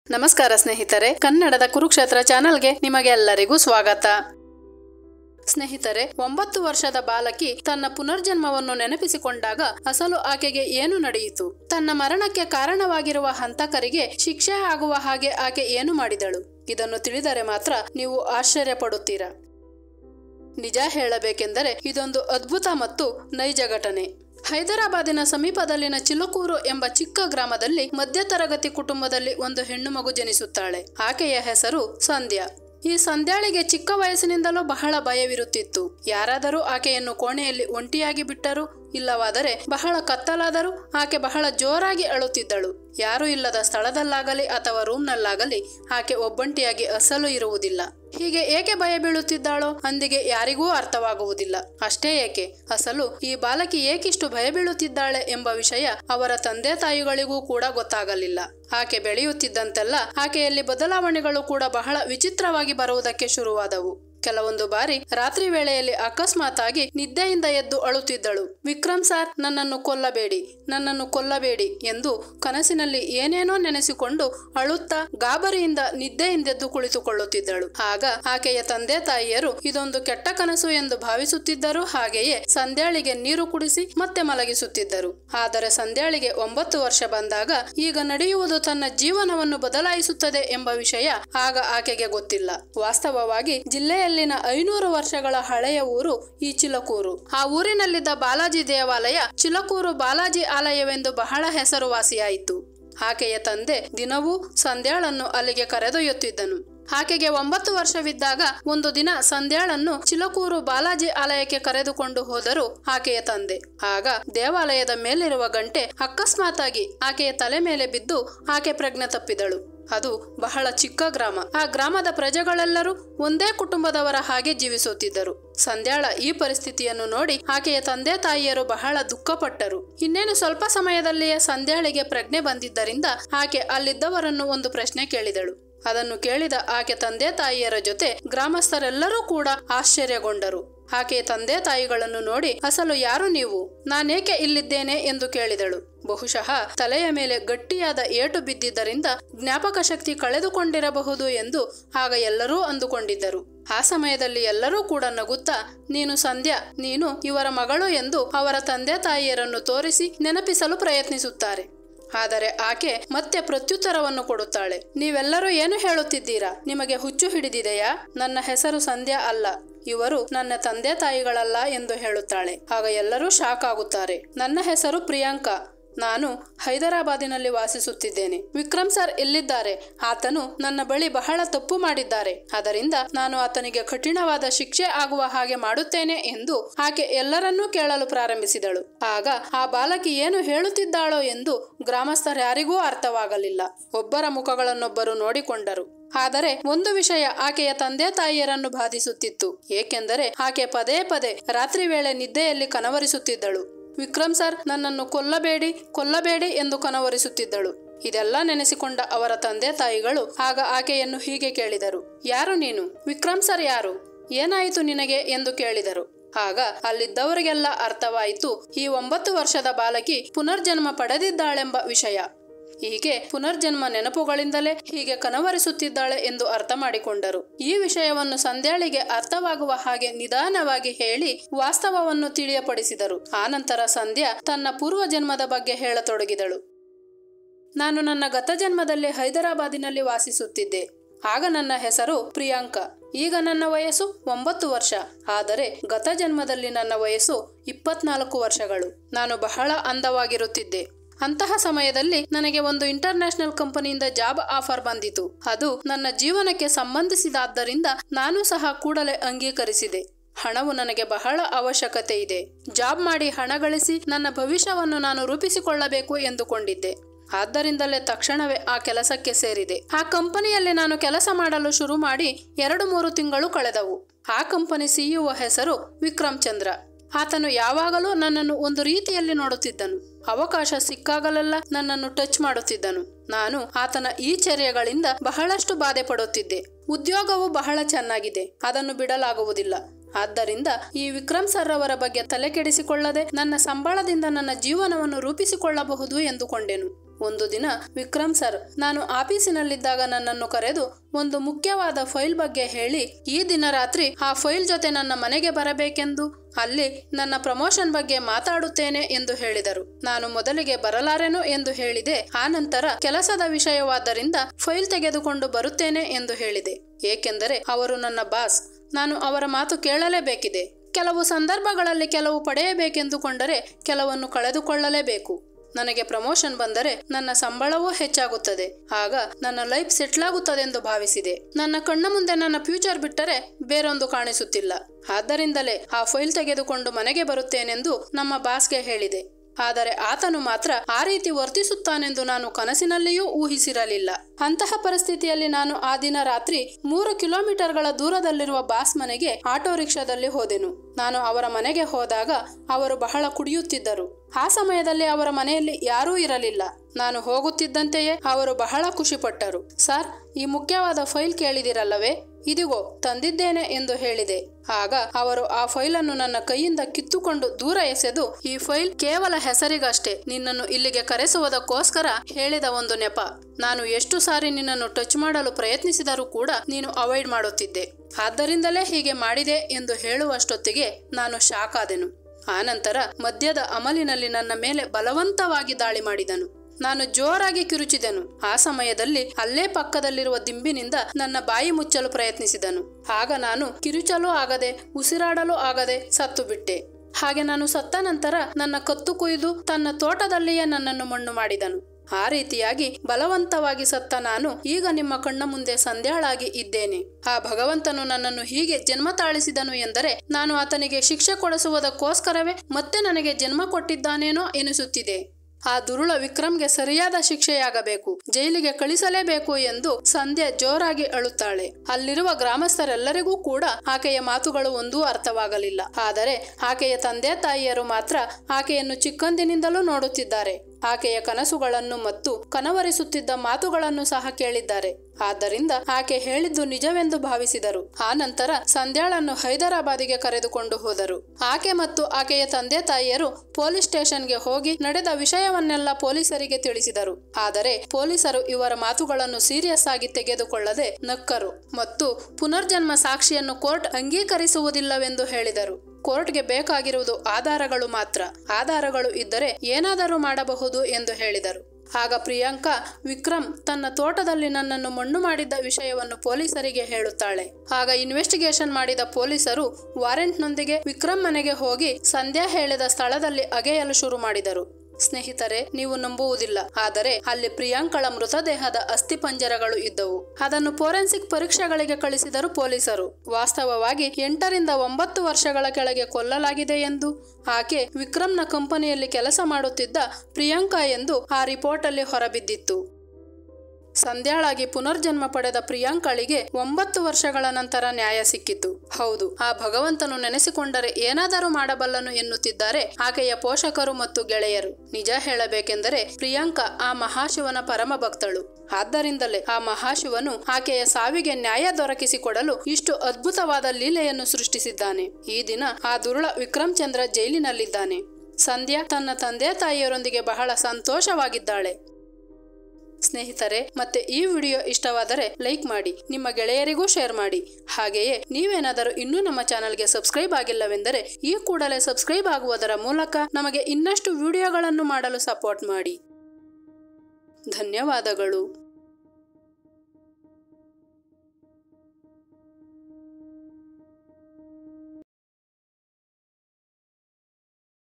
ನಮಸ್ಕಾರ ಸ್ನೇಹಿತರೆ ಕನ್ನಡದ ಕುರುಕ್ಷೇತ್ರ ಚಾನೆಲ್ಗೆ ನಿಮಗೆಲ್ಲರಿಗೂ ಸ್ವಾಗತ ಸ್ನೇಹಿತರೆ ಒಂಬತ್ತು ವರ್ಷದ ಬಾಲಕಿ ತನ್ನ ಪುನರ್ಜನ್ಮವನ್ನು ನೆನಪಿಸಿಕೊಂಡಾಗ ಅಸಲು ಆಕೆಗೆ ಏನು ನಡೆಯಿತು ತನ್ನ ಮರಣಕ್ಕೆ ಕಾರಣವಾಗಿರುವ ಹಂತಕರಿಗೆ ಶಿಕ್ಷೆ ಆಗುವ ಹಾಗೆ ಆಕೆ ಏನು ಮಾಡಿದಳು ಇದನ್ನು ತಿಳಿದರೆ ಮಾತ್ರ ನೀವು ಆಶ್ಚರ್ಯ ಪಡುತ್ತೀರಾ ನಿಜ ಹೇಳಬೇಕೆಂದರೆ ಇದೊಂದು ಅದ್ಭುತ ಮತ್ತು ನೈಜ ಘಟನೆ ಹೈದರಾಬಾದಿನ ಸಮೀಪದಲ್ಲಿನ ಚಿಲುಕೂರು ಎಂಬ ಚಿಕ್ಕ ಗ್ರಾಮದಲ್ಲಿ ಮಧ್ಯತರಗತಿ ಕುಟುಂಬದಲ್ಲಿ ಒಂದು ಹೆಣ್ಣು ಮಗು ಜನಿಸುತ್ತಾಳೆ ಆಕೆಯ ಹೆಸರು ಸಂಧ್ಯಾ ಈ ಸಂಧ್ಯಾಳಿಗೆ ಚಿಕ್ಕ ವಯಸ್ಸಿನಿಂದಲೂ ಬಹಳ ಭಯವಿರುತ್ತಿತ್ತು ಯಾರಾದರೂ ಆಕೆಯನ್ನು ಕೋಣೆಯಲ್ಲಿ ಒಂಟಿಯಾಗಿ ಬಿಟ್ಟರು ಇಲ್ಲವಾದರೆ ಬಹಳ ಕತ್ತಲಾದರೂ ಆಕೆ ಬಹಳ ಜೋರಾಗಿ ಅಳುತ್ತಿದ್ದಳು ಯಾರೂ ಇಲ್ಲದ ಸ್ಥಳದಲ್ಲಾಗಲಿ ಅಥವಾ ರೂಮ್ನಲ್ಲಾಗಲಿ ಆಕೆ ಒಬ್ಬಂಟಿಯಾಗಿ ಅಸಲು ಇರುವುದಿಲ್ಲ ಹೀಗೆ ಏಕೆ ಭಯ ಬೀಳುತ್ತಿದ್ದಾಳೋ ಅಂದಿಗೆ ಯಾರಿಗೂ ಅರ್ಥವಾಗುವುದಿಲ್ಲ ಅಷ್ಟೇ ಏಕೆ ಅಸಲು ಈ ಬಾಲಕಿ ಏಕಿಷ್ಟು ಭಯ ಬೀಳುತ್ತಿದ್ದಾಳೆ ಎಂಬ ವಿಷಯ ಅವರ ತಂದೆ ತಾಯಿಗಳಿಗೂ ಕೂಡ ಗೊತ್ತಾಗಲಿಲ್ಲ ಆಕೆ ಬೆಳೆಯುತ್ತಿದ್ದಂತೆಲ್ಲ ಆಕೆಯಲ್ಲಿ ಬದಲಾವಣೆಗಳು ಕೂಡ ಬಹಳ ವಿಚಿತ್ರವಾಗಿ ಬರುವುದಕ್ಕೆ ಶುರುವಾದವು ಕೆಲವೊಂದು ಬಾರಿ ರಾತ್ರಿ ವೇಳೆಯಲ್ಲಿ ಅಕಸ್ಮಾತ್ ಆಗಿ ನಿದ್ದೆಯಿಂದ ಎದ್ದು ಅಳುತ್ತಿದ್ದಳು ವಿಕ್ರಮ್ ಸಾರ್ ನನ್ನನ್ನು ಕೊಲ್ಲಬೇಡಿ ನನ್ನನ್ನು ಕೊಲ್ಲಬೇಡಿ ಎಂದು ಕನಸಿನಲ್ಲಿ ಏನೇನೋ ನೆನೆಸಿಕೊಂಡು ಅಳುತ್ತಾ ಗಾಬರಿಯಿಂದ ನಿದ್ದೆಯಿಂದೆದ್ದು ಕುಳಿತುಕೊಳ್ಳುತ್ತಿದ್ದಳು ಆಗ ಆಕೆಯ ತಂದೆ ತಾಯಿಯರು ಇದೊಂದು ಕೆಟ್ಟ ಕನಸು ಎಂದು ಭಾವಿಸುತ್ತಿದ್ದರು ಹಾಗೆಯೇ ಸಂಧ್ಯಾಳಿಗೆ ನೀರು ಕುಡಿಸಿ ಮತ್ತೆ ಮಲಗಿಸುತ್ತಿದ್ದರು ಆದರೆ ಸಂಧ್ಯಾಳಿಗೆ ಒಂಬತ್ತು ವರ್ಷ ಬಂದಾಗ ಈಗ ನಡೆಯುವುದು ತನ್ನ ಜೀವನವನ್ನು ಬದಲಾಯಿಸುತ್ತದೆ ಎಂಬ ವಿಷಯ ಆಗ ಆಕೆಗೆ ಗೊತ್ತಿಲ್ಲ ವಾಸ್ತವವಾಗಿ ಜಿಲ್ಲೆಯಲ್ಲಿನ ಐನೂರು ವರ್ಷಗಳ ಹಳೆಯ ಊರು ಈ ಚಿಲಕೂರು ಆ ಊರಿನಲ್ಲಿದ್ದ ಬಾಲಾಜಿ ದೇವಾಲಯ ಚಿಲಕೂರು ಬಾಲಾಜಿ ಆಲಯವೆಂದು ಬಹಳ ಹೆಸರುವಾಸಿಯಾಯಿತು ಆಕೆಯ ತಂದೆ ದಿನವೂ ಸಂಧ್ಯಾಳನ್ನು ಅಲ್ಲಿಗೆ ಕರೆದೊಯ್ಯುತ್ತಿದ್ದನು ಆಕೆಗೆ ಒಂಬತ್ತು ವರ್ಷವಿದ್ದಾಗ ಒಂದು ದಿನ ಸಂಧ್ಯಾಳನ್ನು ಚಿಲಕೂರು ಬಾಲಾಜಿ ಆಲಯಕ್ಕೆ ಕರೆದುಕೊಂಡು ಹೋದರು ಆಕೆಯ ತಂದೆ ಆಗ ದೇವಾಲಯದ ಮೇಲಿರುವ ಗಂಟೆ ಅಕಸ್ಮಾತ್ ಆಗಿ ಆಕೆಯ ತಲೆ ಮೇಲೆ ಬಿದ್ದು ಆಕೆ ಪ್ರಜ್ಞೆ ತಪ್ಪಿದಳು ಅದು ಬಹಳ ಚಿಕ್ಕ ಗ್ರಾಮ ಆ ಗ್ರಾಮದ ಪ್ರಜೆಗಳೆಲ್ಲರೂ ಒಂದೇ ಕುಟುಂಬದವರ ಹಾಗೆ ಜೀವಿಸುತ್ತಿದ್ದರು ಸಂಧ್ಯಾಳ ಈ ಪರಿಸ್ಥಿತಿಯನ್ನು ನೋಡಿ ಆಕೆಯ ತಂದೆ ತಾಯಿಯರು ಬಹಳ ದುಃಖಪಟ್ಟರು ಇನ್ನೇನು ಸ್ವಲ್ಪ ಸಮಯದಲ್ಲಿಯೇ ಸಂಧ್ಯಾಳಿಗೆ ಪ್ರಜ್ಞೆ ಬಂದಿದ್ದರಿಂದ ಆಕೆ ಅಲ್ಲಿದ್ದವರನ್ನು ಒಂದು ಪ್ರಶ್ನೆ ಕೇಳಿದಳು ಅದನ್ನು ಕೇಳಿದ ಆಕೆ ತಂದೆ ತಾಯಿಯರ ಜೊತೆ ಗ್ರಾಮಸ್ಥರೆಲ್ಲರೂ ಕೂಡ ಆಶ್ಚರ್ಯಗೊಂಡರು ಆಕೆಯ ತಂದೆ ತಾಯಿಗಳನ್ನು ನೋಡಿ ಅಸಲು ಯಾರು ನೀವು ನಾನೇಕೆ ಇಲ್ಲಿದ್ದೇನೆ ಎಂದು ಕೇಳಿದಳು ಬಹುಶಃ ತಲೆಯ ಮೇಲೆ ಗಟ್ಟಿಯಾದ ಏಟು ಬಿದ್ದಿದ್ದರಿಂದ ಜ್ಞಾಪಕ ಶಕ್ತಿ ಕಳೆದುಕೊಂಡಿರಬಹುದು ಎಂದು ಆಗ ಎಲ್ಲರೂ ಅಂದುಕೊಂಡಿದ್ದರು ಆ ಸಮಯದಲ್ಲಿ ಎಲ್ಲರೂ ಕೂಡ ನಗುತ್ತಾ ನೀನು ಸಂಧ್ಯಾ ನೀನು ಇವರ ಮಗಳು ಎಂದು ಅವರ ತಂದೆ ತಾಯಿಯರನ್ನು ತೋರಿಸಿ ನೆನಪಿಸಲು ಪ್ರಯತ್ನಿಸುತ್ತಾರೆ ಆದರೆ ಆಕೆ ಮತ್ತೆ ಪ್ರತ್ಯುತ್ತರವನ್ನು ಕೊಡುತ್ತಾಳೆ ನೀವೆಲ್ಲರೂ ಏನು ಹೇಳುತ್ತಿದ್ದೀರಾ ನಿಮಗೆ ಹುಚ್ಚು ಹಿಡಿದಿದೆಯಾ ನನ್ನ ಹೆಸರು ಸಂಧ್ಯಾ ಅಲ್ಲ ಇವರು ನನ್ನ ತಂದೆ ತಾಯಿಗಳಲ್ಲ ಎಂದು ಹೇಳುತ್ತಾಳೆ ಆಗ ಎಲ್ಲರೂ ಶಾಕ್ ಆಗುತ್ತಾರೆ ನನ್ನ ಹೆಸರು ಪ್ರಿಯಾಂಕಾ ನಾನು ಹೈದರಾಬಾದಿನಲ್ಲಿ ವಾಸಿಸುತ್ತಿದ್ದೇನೆ ವಿಕ್ರಮ್ ಸರ್ ಎಲ್ಲಿದ್ದಾರೆ ಆತನು ನನ್ನ ಬಳಿ ಬಹಳ ತಪ್ಪು ಮಾಡಿದ್ದಾರೆ ಅದರಿಂದ ನಾನು ಆತನಿಗೆ ಕಠಿಣವಾದ ಶಿಕ್ಷೆ ಆಗುವ ಹಾಗೆ ಮಾಡುತ್ತೇನೆ ಎಂದು ಆಕೆ ಎಲ್ಲರನ್ನೂ ಕೇಳಲು ಪ್ರಾರಂಭಿಸಿದಳು ಆಗ ಆ ಬಾಲಕಿ ಏನು ಹೇಳುತ್ತಿದ್ದಾಳೋ ಎಂದು ಗ್ರಾಮಸ್ಥರ್ಯಾರಿಗೂ ಅರ್ಥವಾಗಲಿಲ್ಲ ಒಬ್ಬರ ಮುಖಗಳನ್ನೊಬ್ಬರು ನೋಡಿಕೊಂಡರು ಆದರೆ ಒಂದು ವಿಷಯ ಆಕೆಯ ತಂದೆ ತಾಯಿಯರನ್ನು ಬಾಧಿಸುತ್ತಿತ್ತು ಏಕೆಂದರೆ ಆಕೆ ಪದೇ ಪದೇ ರಾತ್ರಿ ವೇಳೆ ನಿದ್ದೆಯಲ್ಲಿ ಕನವರಿಸುತ್ತಿದ್ದಳು ವಿಕ್ರಮ್ ಸರ್ ನನ್ನನ್ನು ಕೊಲ್ಲಬೇಡಿ ಕೊಲ್ಲಬೇಡಿ ಎಂದು ಕನವರಿಸುತ್ತಿದ್ದಳು ಇದೆಲ್ಲ ನೆನೆಸಿಕೊಂಡ ಅವರ ತಂದೆ ತಾಯಿಗಳು ಆಗ ಆಕೆಯನ್ನು ಹೀಗೆ ಕೇಳಿದರು ಯಾರು ನೀನು ವಿಕ್ರಮ್ ಸರ್ ಯಾರು ಏನಾಯಿತು ನಿನಗೆ ಎಂದು ಕೇಳಿದರು ಆಗ ಅಲ್ಲಿದ್ದವರಿಗೆಲ್ಲ ಅರ್ಥವಾಯಿತು ಈ ಒಂಬತ್ತು ವರ್ಷದ ಬಾಲಕಿ ಪುನರ್ಜನ್ಮ ಪಡೆದಿದ್ದಾಳೆಂಬ ವಿಷಯ ಹೀಗೆ ಪುನರ್ಜನ್ಮ ನೆನಪುಗಳಿಂದಲೇ ಹೀಗೆ ಕನವರಿಸುತ್ತಿದ್ದಾಳೆ ಎಂದು ಅರ್ಥ ಮಾಡಿಕೊಂಡರು ಈ ವಿಷಯವನ್ನು ಸಂಧ್ಯಾಳಿಗೆ ಅರ್ಥವಾಗುವ ಹಾಗೆ ನಿಧಾನವಾಗಿ ಹೇಳಿ ವಾಸ್ತವವನ್ನು ತಿಳಿಯಪಡಿಸಿದರು ಆನಂತರ ಸಂಧ್ಯಾ ತನ್ನ ಪೂರ್ವ ಜನ್ಮದ ಬಗ್ಗೆ ಹೇಳತೊಡಗಿದಳು ನಾನು ನನ್ನ ಗತ ಜನ್ಮದಲ್ಲಿ ಹೈದರಾಬಾದಿನಲ್ಲಿ ವಾಸಿಸುತ್ತಿದ್ದೆ ಆಗ ನನ್ನ ಹೆಸರು ಪ್ರಿಯಾಂಕಾ ಈಗ ನನ್ನ ವಯಸ್ಸು ಒಂಬತ್ತು ವರ್ಷ ಆದರೆ ಗತ ಜನ್ಮದಲ್ಲಿ ನನ್ನ ವಯಸ್ಸು ಇಪ್ಪತ್ನಾಲ್ಕು ವರ್ಷಗಳು ನಾನು ಬಹಳ ಅಂದವಾಗಿರುತ್ತಿದ್ದೆ ಅಂತಹ ಸಮಯದಲ್ಲಿ ನನಗೆ ಒಂದು ಇಂಟರ್ನ್ಯಾಷನಲ್ ಕಂಪನಿಯಿಂದ ಜಾಬ್ ಆಫರ್ ಬಂದಿತು ಅದು ನನ್ನ ಜೀವನಕ್ಕೆ ಸಂಬಂಧಿಸಿದಾದ್ದರಿಂದ ನಾನು ಸಹ ಕೂಡಲೇ ಅಂಗೀಕರಿಸಿದೆ ಹಣವು ನನಗೆ ಬಹಳ ಅವಶ್ಯಕತೆ ಇದೆ ಜಾಬ್ ಮಾಡಿ ಹಣ ಗಳಿಸಿ ನನ್ನ ಭವಿಷ್ಯವನ್ನು ನಾನು ರೂಪಿಸಿಕೊಳ್ಳಬೇಕು ಎಂದುಕೊಂಡಿದ್ದೆ ಆದ್ದರಿಂದಲೇ ತಕ್ಷಣವೇ ಆ ಕೆಲಸಕ್ಕೆ ಸೇರಿದೆ ಆ ಕಂಪನಿಯಲ್ಲಿ ನಾನು ಕೆಲಸ ಮಾಡಲು ಶುರು ಮಾಡಿ ಎರಡು ಮೂರು ತಿಂಗಳು ಕಳೆದವು ಆ ಕಂಪನಿ ಸಿಇಒ ಹೆಸರು ವಿಕ್ರಮ್ ಚಂದ್ರ ಆತನು ಯಾವಾಗಲೂ ನನ್ನನ್ನು ಒಂದು ರೀತಿಯಲ್ಲಿ ನೋಡುತ್ತಿದ್ದನು ಅವಕಾಶ ಸಿಕ್ಕಾಗಲೆಲ್ಲ ನನ್ನನ್ನು ಟಚ್ ಮಾಡುತ್ತಿದ್ದನು ನಾನು ಆತನ ಈ ಚರ್ಯಗಳಿಂದ ಬಹಳಷ್ಟು ಬಾಧೆ ಪಡುತ್ತಿದ್ದೆ ಉದ್ಯೋಗವು ಬಹಳ ಚೆನ್ನಾಗಿದೆ ಅದನ್ನು ಬಿಡಲಾಗುವುದಿಲ್ಲ ಆದ್ದರಿಂದ ಈ ವಿಕ್ರಮ್ ಸರ್ ಅವರ ಬಗ್ಗೆ ತಲೆ ಕೆಡಿಸಿಕೊಳ್ಳದೆ ನನ್ನ ಸಂಬಳದಿಂದ ನನ್ನ ಜೀವನವನ್ನು ರೂಪಿಸಿಕೊಳ್ಳಬಹುದು ಎಂದುಕೊಂಡೆನು ಒಂದು ದಿನ ವಿಕ್ರಮ್ ಸರ್ ನಾನು ಆಫೀಸಿನಲ್ಲಿದ್ದಾಗ ನನ್ನನ್ನು ಕರೆದು ಒಂದು ಮುಖ್ಯವಾದ ಫೈಲ್ ಬಗ್ಗೆ ಹೇಳಿ ಈ ದಿನ ರಾತ್ರಿ ಆ ಫೈಲ್ ಜೊತೆ ನನ್ನ ಮನೆಗೆ ಬರಬೇಕೆಂದು ಅಲ್ಲಿ ನನ್ನ ಪ್ರಮೋಷನ್ ಬಗ್ಗೆ ಮಾತಾಡುತ್ತೇನೆ ಎಂದು ಹೇಳಿದರು ನಾನು ಮೊದಲಿಗೆ ಬರಲಾರೆನು ಎಂದು ಹೇಳಿದೆ ಆನಂತರ ಕೆಲಸದ ವಿಷಯವಾದ್ದರಿಂದ ಫೈಲ್ ತೆಗೆದುಕೊಂಡು ಬರುತ್ತೇನೆ ಎಂದು ಹೇಳಿದೆ ಏಕೆಂದರೆ ಅವರು ನನ್ನ ಬಾಸ್ ನಾನು ಅವರ ಮಾತು ಕೇಳಲೇಬೇಕಿದೆ ಕೆಲವು ಸಂದರ್ಭಗಳಲ್ಲಿ ಕೆಲವು ಪಡೆಯಬೇಕೆಂದುಕೊಂಡರೆ ಕೆಲವನ್ನು ಕಳೆದುಕೊಳ್ಳಲೇಬೇಕು ನನಗೆ ಪ್ರಮೋಷನ್ ಬಂದರೆ ನನ್ನ ಸಂಬಳವೂ ಹೆಚ್ಚಾಗುತ್ತದೆ ಆಗ ನನ್ನ ಲೈಫ್ ಸೆಟ್ಲ್ ಆಗುತ್ತದೆಂದು ಭಾವಿಸಿದೆ ನನ್ನ ಕಣ್ಣ ಮುಂದೆ ನನ್ನ ಫ್ಯೂಚರ್ ಬಿಟ್ಟರೆ ಬೇರೊಂದು ಕಾಣಿಸುತ್ತಿಲ್ಲ ಆದ್ದರಿಂದಲೇ ಆ ಫೈಲ್ ತೆಗೆದುಕೊಂಡು ಮನೆಗೆ ಬರುತ್ತೇನೆಂದು ನಮ್ಮ ಬಾಸ್ಗೆ ಹೇಳಿದೆ ಆದರೆ ಆತನು ಮಾತ್ರ ಆ ರೀತಿ ವರ್ತಿಸುತ್ತಾನೆಂದು ನಾನು ಕನಸಿನಲ್ಲಿಯೂ ಊಹಿಸಿರಲಿಲ್ಲ ಅಂತಹ ಪರಿಸ್ಥಿತಿಯಲ್ಲಿ ನಾನು ಆ ದಿನ ರಾತ್ರಿ ಮೂರು ಕಿಲೋಮೀಟರ್ಗಳ ದೂರದಲ್ಲಿರುವ ಬಾಸ್ ಮನೆಗೆ ಆಟೋ ರಿಕ್ಷಾದಲ್ಲಿ ಹೋದೆನು ನಾನು ಅವರ ಮನೆಗೆ ಹೋದಾಗ ಅವರು ಬಹಳ ಕುಡಿಯುತ್ತಿದ್ದರು ಆ ಸಮಯದಲ್ಲಿ ಅವರ ಮನೆಯಲ್ಲಿ ಯಾರೂ ಇರಲಿಲ್ಲ ನಾನು ಹೋಗುತ್ತಿದ್ದಂತೆಯೇ ಅವರು ಬಹಳ ಖುಷಿಪಟ್ಟರು ಸರ್ ಈ ಮುಖ್ಯವಾದ ಫೈಲ್ ಕೇಳಿದಿರಲ್ಲವೇ ಇದಿಗೋ ತಂದಿದ್ದೇನೆ ಎಂದು ಹೇಳಿದೆ ಆಗ ಅವರು ಆ ಫೈಲನ್ನು ನನ್ನ ಕೈಯಿಂದ ಕಿತ್ತುಕೊಂಡು ದೂರ ಎಸೆದು ಈ ಫೈಲ್ ಕೇವಲ ಹೆಸರಿಗಷ್ಟೇ ನಿನ್ನನ್ನು ಇಲ್ಲಿಗೆ ಕರೆಸುವುದಕ್ಕೋಸ್ಕರ ಹೇಳಿದ ಒಂದು ನೆಪ ನಾನು ಎಷ್ಟು ಸಾರಿ ನಿನ್ನನ್ನು ಟಚ್ ಮಾಡಲು ಪ್ರಯತ್ನಿಸಿದರೂ ಕೂಡ ನೀನು ಅವಾಯ್ಡ್ ಮಾಡುತ್ತಿದ್ದೆ ಆದ್ದರಿಂದಲೇ ಹೀಗೆ ಮಾಡಿದೆ ಎಂದು ಹೇಳುವಷ್ಟೊತ್ತಿಗೆ ನಾನು ಶಾಕ್ ಆದೆನು ಆನಂತರ ಮದ್ಯದ ಅಮಲಿನಲ್ಲಿ ನನ್ನ ಮೇಲೆ ಬಲವಂತವಾಗಿ ದಾಳಿ ಮಾಡಿದನು ನಾನು ಜೋರಾಗಿ ಕಿರುಚಿದೆನು ಆ ಸಮಯದಲ್ಲಿ ಅಲ್ಲೇ ಪಕ್ಕದಲ್ಲಿರುವ ದಿಂಬಿನಿಂದ ನನ್ನ ಬಾಯಿ ಮುಚ್ಚಲು ಪ್ರಯತ್ನಿಸಿದನು ಆಗ ನಾನು ಕಿರುಚಲೂ ಆಗದೆ ಉಸಿರಾಡಲು ಆಗದೆ ಸತ್ತು ಬಿಟ್ಟೆ ಹಾಗೆ ನಾನು ಸತ್ತ ನಂತರ ನನ್ನ ಕತ್ತು ಕೊಯ್ದು ತನ್ನ ತೋಟದಲ್ಲಿಯೇ ನನ್ನನ್ನು ಮಣ್ಣು ಮಾಡಿದನು ಆ ರೀತಿಯಾಗಿ ಬಲವಂತವಾಗಿ ಸತ್ತ ನಾನು ಈಗ ನಿಮ್ಮ ಕಣ್ಣ ಮುಂದೆ ಸಂಧ್ಯಾಳಾಗಿ ಇದ್ದೇನೆ ಆ ಭಗವಂತನು ನನ್ನನ್ನು ಹೀಗೆ ಜನ್ಮ ತಾಳಿಸಿದನು ಎಂದರೆ ನಾನು ಆತನಿಗೆ ಶಿಕ್ಷೆ ಕೊಡಿಸುವುದಕ್ಕೋಸ್ಕರವೇ ಮತ್ತೆ ನನಗೆ ಜನ್ಮ ಕೊಟ್ಟಿದ್ದಾನೇನೋ ಎನಿಸುತ್ತಿದೆ ಆ ದುರುಳ ವಿಕ್ರಮ್ಗೆ ಸರಿಯಾದ ಶಿಕ್ಷೆಯಾಗಬೇಕು ಜೈಲಿಗೆ ಕಳಿಸಲೇಬೇಕು ಎಂದು ಸಂಧ್ಯಾ ಜೋರಾಗಿ ಅಳುತ್ತಾಳೆ ಅಲ್ಲಿರುವ ಗ್ರಾಮಸ್ಥರೆಲ್ಲರಿಗೂ ಕೂಡ ಆಕೆಯ ಮಾತುಗಳು ಒಂದೂ ಅರ್ಥವಾಗಲಿಲ್ಲ ಆದರೆ ಆಕೆಯ ತಂದೆ ತಾಯಿಯರು ಮಾತ್ರ ಆಕೆಯನ್ನು ಚಿಕ್ಕಂದಿನಿಂದಲೂ ನೋಡುತ್ತಿದ್ದಾರೆ ಆಕೆಯ ಕನಸುಗಳನ್ನು ಮತ್ತು ಕನವರಿಸುತ್ತಿದ್ದ ಮಾತುಗಳನ್ನು ಸಹ ಕೇಳಿದ್ದಾರೆ ಆದ್ದರಿಂದ ಆಕೆ ಹೇಳಿದ್ದು ನಿಜವೆಂದು ಭಾವಿಸಿದರು ಆ ನಂತರ ಸಂಧ್ಯಾಳನ್ನು ಹೈದರಾಬಾದಿಗೆ ಕರೆದುಕೊಂಡು ಹೋದರು ಆಕೆ ಮತ್ತು ಆಕೆಯ ತಂದೆ ತಾಯಿಯರು ಪೊಲೀಸ್ ಸ್ಟೇಷನ್ಗೆ ಹೋಗಿ ನಡೆದ ವಿಷಯವನ್ನೆಲ್ಲ ಪೊಲೀಸರಿಗೆ ತಿಳಿಸಿದರು ಆದರೆ ಪೊಲೀಸರು ಇವರ ಮಾತುಗಳನ್ನು ಸೀರಿಯಸ್ ಆಗಿ ತೆಗೆದುಕೊಳ್ಳದೆ ನಕ್ಕರು ಮತ್ತು ಪುನರ್ಜನ್ಮ ಸಾಕ್ಷಿಯನ್ನು ಕೋರ್ಟ್ ಅಂಗೀಕರಿಸುವುದಿಲ್ಲವೆಂದು ಹೇಳಿದರು ಕೋರ್ಟ್ಗೆ ಬೇಕಾಗಿರುವುದು ಆಧಾರಗಳು ಮಾತ್ರ ಆಧಾರಗಳು ಇದ್ದರೆ ಏನಾದರೂ ಮಾಡಬಹುದು ಎಂದು ಹೇಳಿದರು ಆಗ ಪ್ರಿಯಾಂಕಾ ವಿಕ್ರಮ್ ತನ್ನ ತೋಟದಲ್ಲಿ ನನ್ನನ್ನು ಮಣ್ಣು ಮಾಡಿದ್ದ ವಿಷಯವನ್ನು ಪೊಲೀಸರಿಗೆ ಹೇಳುತ್ತಾಳೆ ಆಗ ಇನ್ವೆಸ್ಟಿಗೇಷನ್ ಮಾಡಿದ ಪೊಲೀಸರು ವಾರೆಂಟ್ನೊಂದಿಗೆ ವಿಕ್ರಮ್ ಮನೆಗೆ ಹೋಗಿ ಸಂಧ್ಯಾ ಹೇಳಿದ ಸ್ಥಳದಲ್ಲಿ ಅಗೆಯಲು ಶುರು ಮಾಡಿದರು ಸ್ನೇಹಿತರೆ ನೀವು ನಂಬುವುದಿಲ್ಲ ಆದರೆ ಅಲ್ಲಿ ಪ್ರಿಯಾಂಕಳ ಮೃತದೇಹದ ಅಸ್ಥಿಪಂಜರಗಳು ಇದ್ದವು ಅದನ್ನು ಫೋರೆನ್ಸಿಕ್ ಪರೀಕ್ಷೆಗಳಿಗೆ ಕಳಿಸಿದರು ಪೊಲೀಸರು ವಾಸ್ತವವಾಗಿ ಎಂಟರಿಂದ ಒಂಬತ್ತು ವರ್ಷಗಳ ಕೆಳಗೆ ಕೊಲ್ಲಲಾಗಿದೆ ಎಂದು ಆಕೆ ವಿಕ್ರಮ್ನ ಕಂಪನಿಯಲ್ಲಿ ಕೆಲಸ ಮಾಡುತ್ತಿದ್ದ ಪ್ರಿಯಾಂಕಾ ಎಂದು ಆ ರಿಪೋರ್ಟ್ ಅಲ್ಲಿ ಹೊರಬಿದ್ದಿತ್ತು ಸಂಧ್ಯಾಳಾಗಿ ಪುನರ್ಜನ್ಮ ಪಡೆದ ಪ್ರಿಯಾಂಕಳಿಗೆ ಒಂಬತ್ತು ವರ್ಷಗಳ ನಂತರ ನ್ಯಾಯ ಸಿಕ್ಕಿತು ಹೌದು ಆ ಭಗವಂತನು ನೆನೆಸಿಕೊಂಡರೆ ಏನಾದರೂ ಮಾಡಬಲ್ಲನು ಎನ್ನುತ್ತಿದ್ದಾರೆ ಆಕೆಯ ಪೋಷಕರು ಮತ್ತು ಗೆಳೆಯರು ನಿಜ ಹೇಳಬೇಕೆಂದರೆ ಪ್ರಿಯಾಂಕಾ ಆ ಮಹಾಶಿವನ ಪರಮ ಭಕ್ತಳು ಆದ್ದರಿಂದಲೇ ಆ ಮಹಾಶಿವನು ಆಕೆಯ ಸಾವಿಗೆ ನ್ಯಾಯ ದೊರಕಿಸಿಕೊಡಲು ಇಷ್ಟು ಅದ್ಭುತವಾದ ಲೀಲೆಯನ್ನು ಸೃಷ್ಟಿಸಿದ್ದಾನೆ ಈ ದಿನ ಆ ದುರುಳ ವಿಕ್ರಮ್ ಚಂದ್ರ ಜೈಲಿನಲ್ಲಿದ್ದಾನೆ ಸಂಧ್ಯಾ ತನ್ನ ತಂದೆ ತಾಯಿಯರೊಂದಿಗೆ ಬಹಳ ಸಂತೋಷವಾಗಿದ್ದಾಳೆ ಸ್ನೇಹಿತರೆ ಮತ್ತೆ ಈ ವಿಡಿಯೋ ಇಷ್ಟವಾದರೆ ಲೈಕ್ ಮಾಡಿ ನಿಮ್ಮ ಗೆಳೆಯರಿಗೂ ಶೇರ್ ಮಾಡಿ ಹಾಗೆಯೇ ನೀವೇನಾದರೂ ಇನ್ನೂ ನಮ್ಮ ಚಾನಲ್ಗೆ ಸಬ್ಸ್ಕ್ರೈಬ್ ಆಗಿಲ್ಲವೆಂದರೆ ಈ ಕೂಡಲೇ ಸಬ್ಸ್ಕ್ರೈಬ್ ಆಗುವುದರ ಮೂಲಕ ನಮಗೆ ಇನ್ನಷ್ಟು ವಿಡಿಯೋಗಳನ್ನು ಮಾಡಲು ಸಪೋರ್ಟ್ ಮಾಡಿ ಧನ್ಯವಾದಗಳು